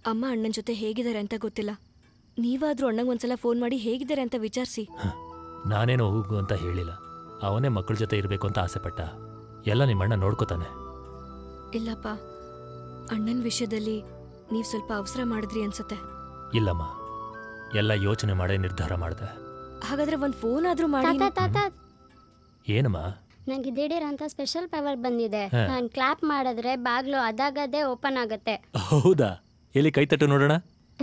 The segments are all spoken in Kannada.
ಅಮ್ಮ ಅಣ್ಣನ ಜೊತೆ ಹೇಗಿದ್ದಾರೆ ಅಂತ ಗೊತ್ತಿಲ್ಲ ನೀವಾದ್ರೂ ಅಣ್ಣಂಗೆ ಒಂದ್ಸಲ ಫೋನ್ ಮಾಡಿ ಹೇಗಿದ್ದಾರೆ ಅಂತ ವಿಚಾರಿಸಿ ನಾನೇನೋ ಹೋಗು ಅಂತ ಹೇಳಿಲ್ಲ ಅವನೇ ಮಕ್ಕಳ ಜೊತೆ ಇರಬೇಕು ಅಂತ ಆಸೆಪಟ್ಟ ಎಲ್ಲ ನಿಮ್ಮಣ್ಣ ನೋಡ್ಕೋತಾನೆ ಇಲ್ಲಪ್ಪ ಅಣ್ಣನ ವಿಷಯದಲ್ಲಿ ನೀವು ಸ್ವಲ್ಪ ಅವಸರ ಮಾಡಿದ್ರಿ ಅನ್ಸತ್ತೆ ಇಲ್ಲಮ್ಮ ಎಲ್ಲ ಯೋಚನೆ ಮಾಡೇ ನಿರ್ಧಾರ ಮಾಡಿದೆ ಹಾಗಾದ್ರೆ ಒಂದು ಫೋನ್ ಆದ್ರೂ ಮಾಡಿ ತಾತ ತಾತ ಏನಮ್ಮ ನನಗೆ ದಿಢೀರ್ ಅಂತ ಸ್ಪೆಷಲ್ ಪವರ್ ಬಂದಿದೆ ಹಾ. ನಾನು ಕ್ಲಾಪ್ ಮಾಡಿದ್ರೆ ಬಾಗ್ಲು ಅದಾಗದೇ ಓಪನ್ ಆಗುತ್ತೆ ಹೌದಾ ಎಲ್ಲಿ ಕೈ ತಟ್ಟು ನೋಡೋಣ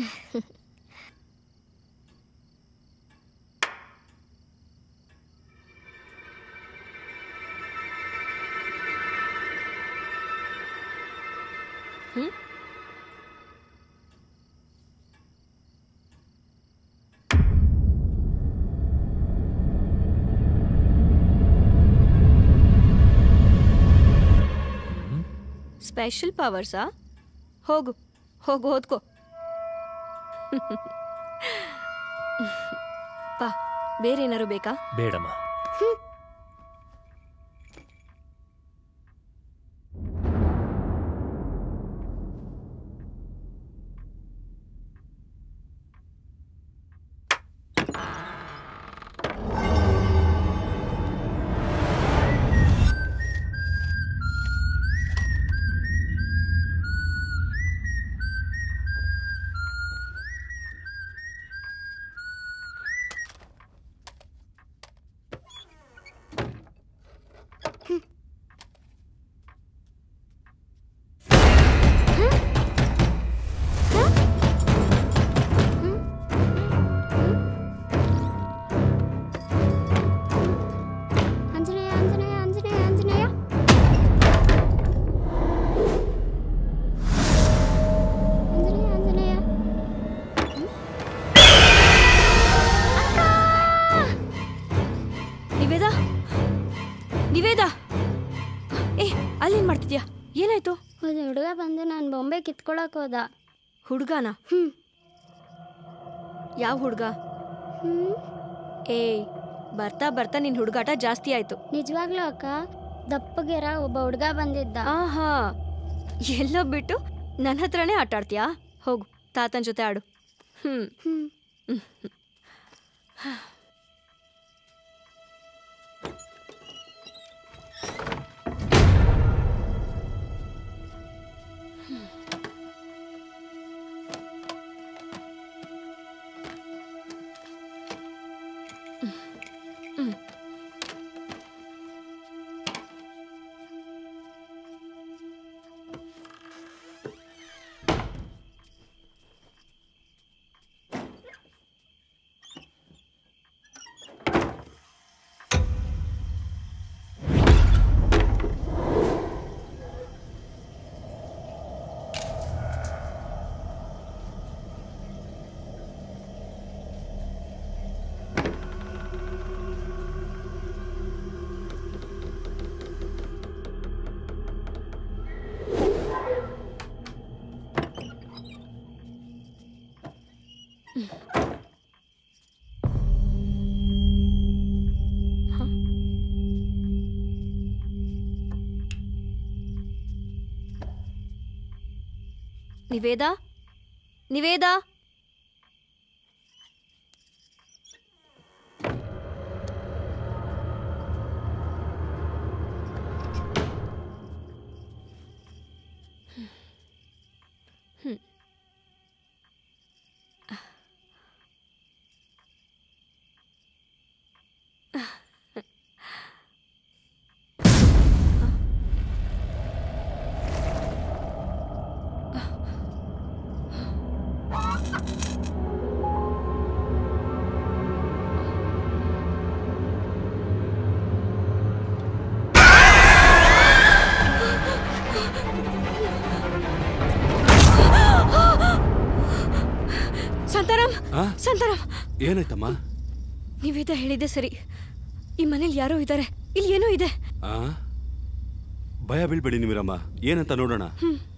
ಸ್ಪೆಷಲ್ ಪವರ್ಸಾ ಹೋಗು ಹೋಗು ಓದ್ಕೋ ಪಾ ಬೇರೆ ಏನಾರು ಬೇಕಾ ಬೇಡಮ್ಮ ಆಂಜನೇಯ ಆಂಜನೇಯ ಆಂಜನೇಯ ಆಂಜನೇಯ ಆಂಜನೇಯ ಆಂಜನೇಯ ನಿವೇದ ನಿವೇದ ಏ ಅಲ್ಲೇನ್ ಮಾಡ್ತಿದ್ಯಾ ಏನಾಯ್ತು ಒಂದು ಹುಡುಗ ಬಂದು ನಾನು ಬೊಂಬೆ ಕಿತ್ಕೊಳಕ್ ಹೋದ ಹುಡ್ಗನ ಹ್ಮ್ ಯಾವ ಹುಡ್ಗ ಹ್ಮ್ ಏ ಬರ್ತಾ ಬರ್ತಾ ನಿನ್ ಹುಡುಗಾಟ ಜಾಸ್ತಿ ಆಯ್ತು ನಿಜವಾಗ್ಲೂ ಅಕ್ಕ ದಪ್ಪಗೆರ ಒಬ್ಬ ಹುಡುಗ ಬಂದಿದ್ದ ಆಹಾ ಎಲ್ಲೋ ಬಿಟ್ಟು ನನ್ನ ಹತ್ರನೇ ಆಟ ಆಡ್ತೀಯಾ ಹೋಗು ತಾತನ ಜೊತೆ ಆಡು ಹ್ಮ್ ಹ್ಮ್ ನಿವೇದ ನಿವೇದ ಸಂತಾರಾಮ್ ಆ? ಸಂತಾರಾಮ್ ಏನಾಯ್ತಮ್ಮ ನಿವೇದ ಹೇಳಿದ್ದೆ ಸರಿ ಈ ಮನೇಲಿ ಯಾರೋ ಇದ್ದಾರೆ ಇಲ್ಲಿ ಏನೋ ಇದೆ ಆ ಭಯ ಬೀಳ್ಬೇಡಿ ನಿಮಿರಮ್ಮ ಏನಂತ ನೋಡೋಣ ಹ್ಮ್